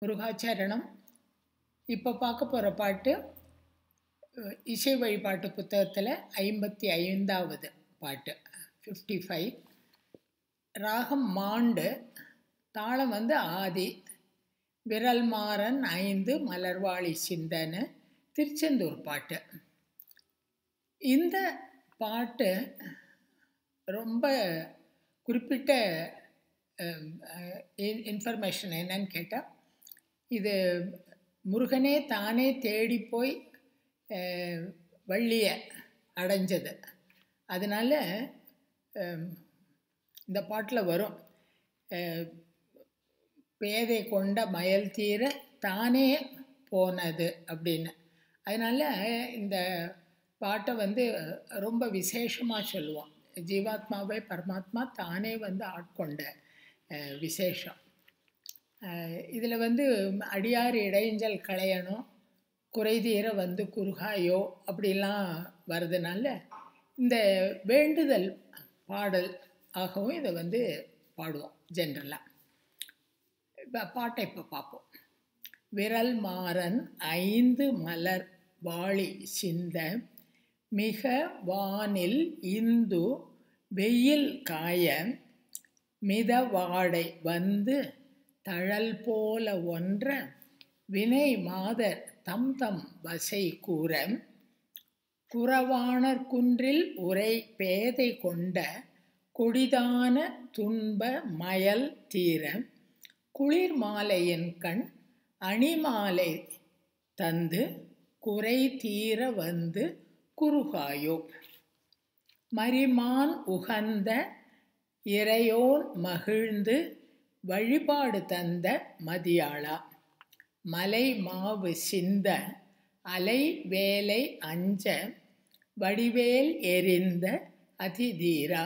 முருகாச்சரணம் இப்போ பார்க்க போகிற பாட்டு அஹ், இசை வழிபாட்டு புத்தகத்தில் ஐம்பத்தி ஐந்தாவது பாட்டு ஃபிஃப்டி ஃபைவ் ராகம் மாண்டு தாளம் வந்து ஆதி விரல் மாறன் ஐந்து மலர்வாழி சிந்தனை திருச்செந்தூர் பாட்டு இந்த பாட்டு ரொம்ப குறிப்பிட்ட இன்ஃபர்மேஷன் என்னன்னு கேட்டால் இது முருகனே தானே தேடி போய் அஹ், வள்ளியை அடைஞ்சது அதனால அஹ், இந்த பாட்டில் வரும் அஹ், பேதை கொண்ட மயல் தீர தானே போனது அப்படின்னு அதனால் இந்த பாட்டை வந்து ரொம்ப விசேஷமாக சொல்லுவோம் ஜீவாத்மாவை பரமாத்மா தானே வந்து ஆட்கொண்ட அஹ், விசேஷம் இதில் வந்து அடியார் இடைஞ்சல் களையணும் குறைதீர வந்து குறுகாயோ அப்படிலாம் வர்றதுனால இந்த வேண்டுதல் பாடல் ஆகவும் இதை வந்து பாடுவோம் ஜென்ரலாக இப்போ பாட்டை இப்போ பார்ப்போம் விரல் மாறன் ஐந்து மலர் வாளி சிந்த மிக வானில் இந்து வெயில் காய மித வாடை வந்து தழல் போல ஒன்ற வினை மாதர் தம் தம் வசை கூற குறவாணர் குன்றில் உரை பேதை கொண்ட கொடிதான துன்ப மயல் தீர குளிர் மாலையின் கண் அணிமாலை தந்து குறை தீர வந்து குறுகாயோ மரிமான் உகந்த இறையோன் மகிழ்ந்து வழிபாடு தந்த மதியாளா மலை மாவு சிந்த அலை வேலை அஞ்ச வடிவேல் எரிந்த அதிதீரா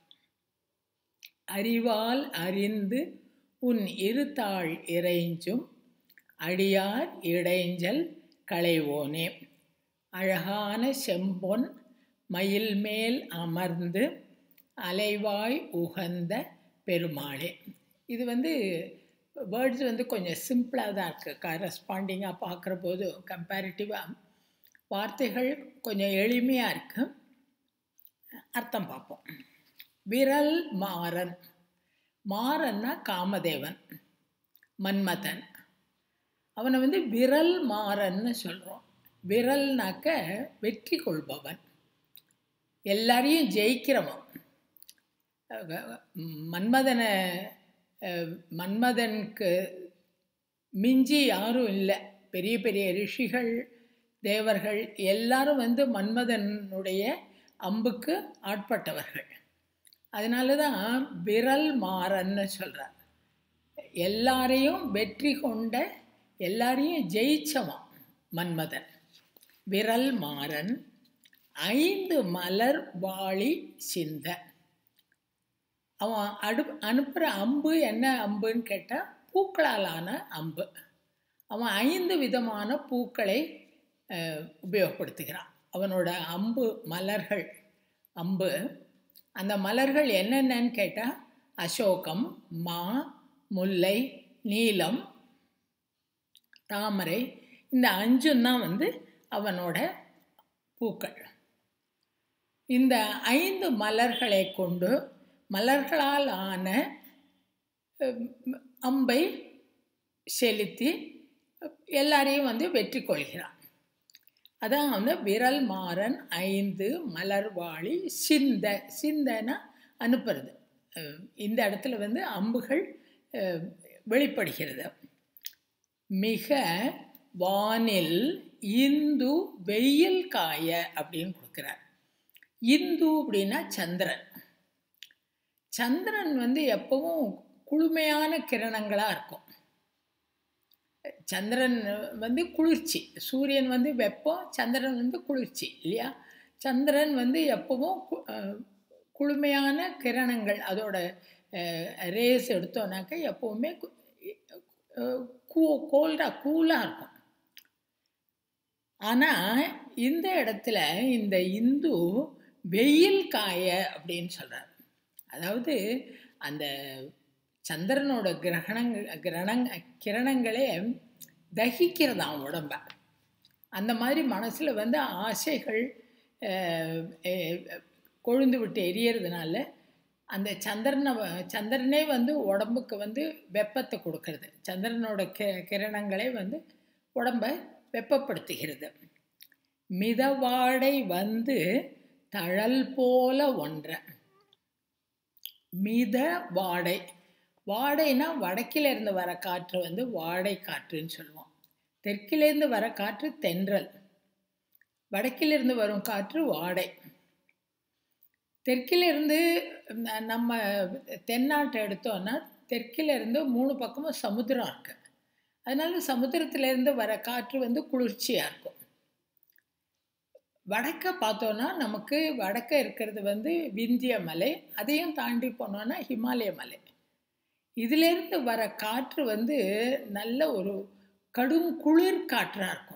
அறிவால் அறிந்து உன் இருத்தாள் இறைஞ்சும் அடியார் இடைஞ்சல் களைவோனே அழகான செம்பொன் மயில் மேல் அமர்ந்து அலைவாய் உகந்த பெருமாளே இது வந்து வேர்ட்ஸ் வந்து கொஞ்சம் சிம்பிளாக தான் இருக்குது கரஸ்பாண்டிங்காக பார்க்குற போது கம்பேரிட்டிவாக வார்த்தைகள் கொஞ்சம் எளிமையாக இருக்கு அர்த்தம் பார்ப்போம் விரல் மாறன் மாறன்னா காமதேவன் மன்மதன் அவனை வந்து விரல் மாறன்னு சொல்கிறோம் விரல்னாக்க வெற்றி கொள்பவன் எல்லாரையும் ஜெயிக்கிறவன் மன்மதனை அஹ், மன்மதனுக்கு மிஞ்சி யாரும் இல்லை பெரிய பெரிய ரிஷிகள் தேவர்கள் எல்லாரும் வந்து மன்மதனுடைய அம்புக்கு ஆட்பட்டவர்கள் அதனால தான் விரல் மாறன்னு சொல்கிறார் எல்லாரையும் வெற்றி கொண்ட எல்லாரையும் ஜெயிச்சவன் மன்மதன் விரல் மாறன் ஐந்து மலர் வாளி சிந்த அவன் அடு அனுப்புகிற அம்பு என்ன அம்புன்னு கேட்டால் பூக்களாலான அம்பு அவன் ஐந்து விதமான பூக்களை அஹ், உபயோகப்படுத்துகிறான் அவனோட அம்பு மலர்கள் அம்பு அந்த மலர்கள் என்னென்னன்னு கேட்டால் அசோகம் மா முல்லை நீலம் தாமரை இந்த அஞ்சும் தான் வந்து அவனோட பூக்கள் இந்த ஐந்து மலர்களை கொண்டு மலர்களால் ஆன அஹ், அம்பை செலுத்தி எல்லாரையும் வந்து வெற்றி கொள்கிறான் அதான் வந்து விரல் மாறன் ஐந்து மலர்வாளி சிந்த சிந்தனா அனுப்புறது அஹ், இந்த இடத்துல வந்து அம்புகள் அஹ், வெளிப்படுகிறது மிக வானில் இந்து வெயில் காய அப்படின்னு கொடுக்குறார் இந்து அப்படின்னா சந்திரன் சந்திரன் வந்து எப்பவும் குளுமையான கிரணங்களாக இருக்கும் சந்திரன் வந்து குளிர்ச்சி சூரியன் வந்து வெப்பம் சந்திரன் வந்து குளிர்ச்சி இல்லையா சந்திரன் வந்து எப்பவும் கு- அஹ், குளுமையான கிரணங்கள் அதோட ரேஸ் எடுத்தோன்னாக்க எப்பவுமே கு- அஹ், கூ கோல்டாக கூலாக இருக்கும் ஆனால் இந்த இடத்துல இந்த இந்து வெயில் காய அப்படின்னு சொல்கிறார் அதாவது அந்த சந்திரனோட கிரகணங்கள் கிரணங் கிரணங்களே தகிக்கிறதாம் உடம்ப அந்த மாதிரி மனசில் வந்து ஆசைகள் அஹ், அஹ், கொழுந்து விட்டு எரியறதுனால அந்த சந்திரனை வ- சந்திரனே வந்து உடம்புக்கு வந்து வெப்பத்தை கொடுக்கறது சந்திரனோட கி கிரணங்களே வந்து உடம்ப வெப்பப்படுத்துகிறது மிதவாடை வந்து தழல் போல ஒன்ற மித வாடை வாடைனா வடக்கில இருந்து வர காற்று வந்து வாடை காற்றுன்னு சொல்லுவோம் தெற்கிலேருந்து வர காற்று தென்றல் வடக்கிலிருந்து வரும் காற்று வாடை தெற்கிலிருந்து ந- நம்ம தென்னாட்டை எடுத்தோம்னா தெற்கிலிருந்து மூணு பக்கமும் சமுத்திரம் இருக்கு அதனால சமுத்திரத்திலேருந்து வர காற்று வந்து குளிர்ச்சியாக இருக்கும் வடக்க பார்த்தோன்னா நமக்கு வடக்க இருக்கிறது வந்து விந்திய மலை அதையும் தாண்டி போனோன்னா ஹிமாலய மலை இதிலேருந்து வர காற்று வந்து நல்ல ஒரு கடும் குளிர் காற்றாக இருக்கும்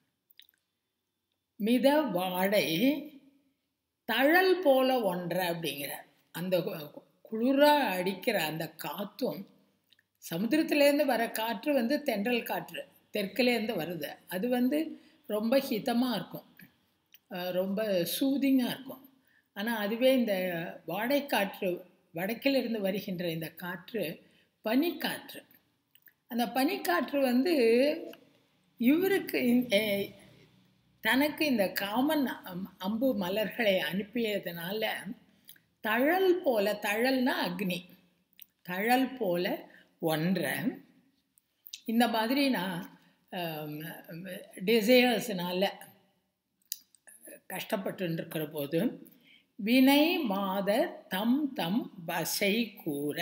மித வாடை தழல் போல ஒன்றை அப்படிங்கிற அந்த குளிராக அடிக்கிற அந்த காற்றும் சமுத்திரத்திலேருந்து வர காற்று வந்து தென்றல் காற்று தெற்குலேருந்து வருது அது வந்து ரொம்ப ஹிதமாக இருக்கும் அஹ் ரொம்ப சூதிங்காக இருக்கும் ஆனால் அதுவே இந்த வாடைக்காற்று வடக்கிலிருந்து வருகின்ற இந்த காற்று பனிக்காற்று அந்த பனிக்காற்று வந்து இவருக்கு இந்த- எ- தனக்கு இந்த காமன் அம்- அம்பு மலர்களை அனுப்பியதுனால தழல் போல தழல்னா அக்னி தழல் போல ஒன்றை இந்த மாதிரி நான் டிசையர்ஸ்னால கஷ்டப்பட்டு இருக்கிற போது வினை மாதர் தம் தம் வசை கூற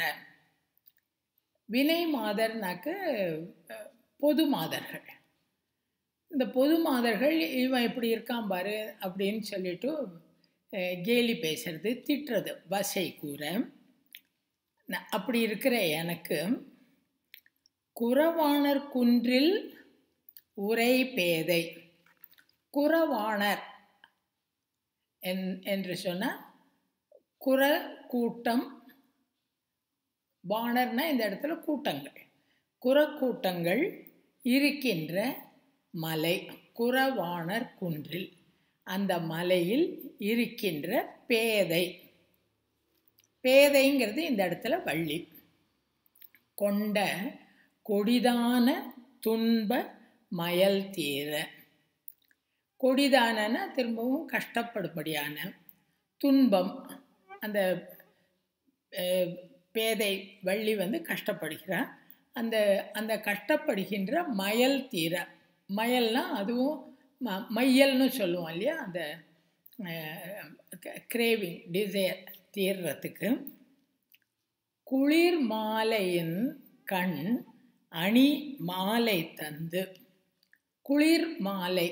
வினை மாதர்னாக்க அஹ், பொது மாதர்கள் இந்த பொது மாதர்கள் இவன் இப்படி இருக்கான் பாரு அப்படின்னு சொல்லிட்டு அஹ், கேலி பேசுறது திட்டுறது வசை கூற ந- அப்படி இருக்கிற எனக்கு குறவாணர் குன்றில் உரை பேதை குறவாணர் என் என்று சொன்னால் குற கூட்டம் வாணர்னா இந்த இடத்துல கூட்டங்கள் குறக்கூட்டங்கள் இருக்கின்ற மலை குறவாணர் குன்றில் அந்த மலையில் இருக்கின்ற பேதை பேதைங்கிறது இந்த இடத்துல வள்ளி கொண்ட கொடிதான துன்ப மயல் தீர கொடிதானன்னா திரும்பவும் கஷ்டப்படும்படியான துன்பம் அந்த அஹ், பேதை வள்ளி வந்து கஷ்டப்படுகிறார் அந்த அந்த கஷ்டப்படுகின்ற மயல் தீர மயல்னா அதுவும் ம மையல்னு சொல்லுவோம் இல்லையா அந்த கிரேவிங் டிசையர் தீர்றதுக்கு குளிர் மாலையின் கண் அணி மாலை தந்து குளிர் மாலை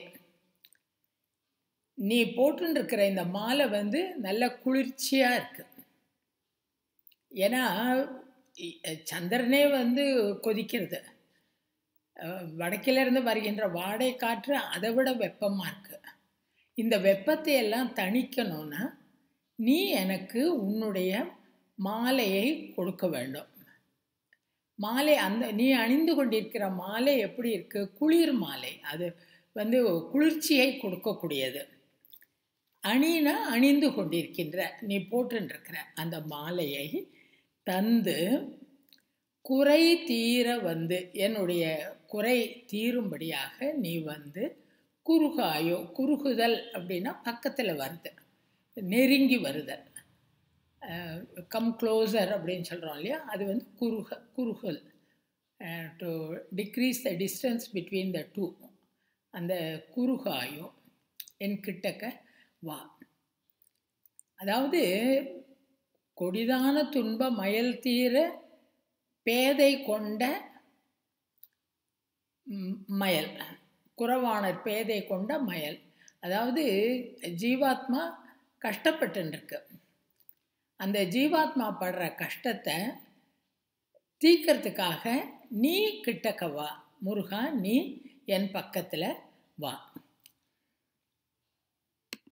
நீ போட்டுருக்கிற இந்த மாலை வந்து நல்ல குளிர்ச்சியாக இருக்கு ஏன்னா இ- சந்திரனே வந்து கொதிக்கிறது அஹ், வடக்கிலிருந்து வருகின்ற வாடை காற்று அதை விட வெப்பமாக இருக்கு இந்த வெப்பத்தை எல்லாம் தணிக்கணும்னா நீ எனக்கு உன்னுடைய மாலையை கொடுக்க வேண்டும் மாலை அந்த நீ அணிந்து கொண்டிருக்கிற மாலை எப்படி இருக்கு குளிர் மாலை அது வந்து குளிர்ச்சியை கொடுக்கக்கூடியது அணினா அணிந்து கொண்டிருக்கின்ற நீ போட்டுருக்கிற அந்த மாலையை தந்து குறை தீர வந்து என்னுடைய குறை தீரும்படியாக நீ வந்து குறுகாயோ குறுகுதல் அப்படின்னா பக்கத்தில் வருது நெருங்கி வருதல் கம் க்ளோசர் அப்படின்னு சொல்கிறோம் இல்லையா அது வந்து குறுக குறுகல் to decrease the distance between the two அந்த குறுகாயோ என் கிட்டக்க வா அதாவது கொடிதான துன்ப மயல் தீர பேதை கொண்ட ம், மயல் குறவாணர் பேதை கொண்ட மயல் அதாவது ஜீவாத்மா கஷ்டப்பட்டுருக்கு அந்த ஜீவாத்மா படுற கஷ்டத்தை தீர்க்கறதுக்காக நீ கிட்டக்க வா முருகா நீ என் பக்கத்தில் வா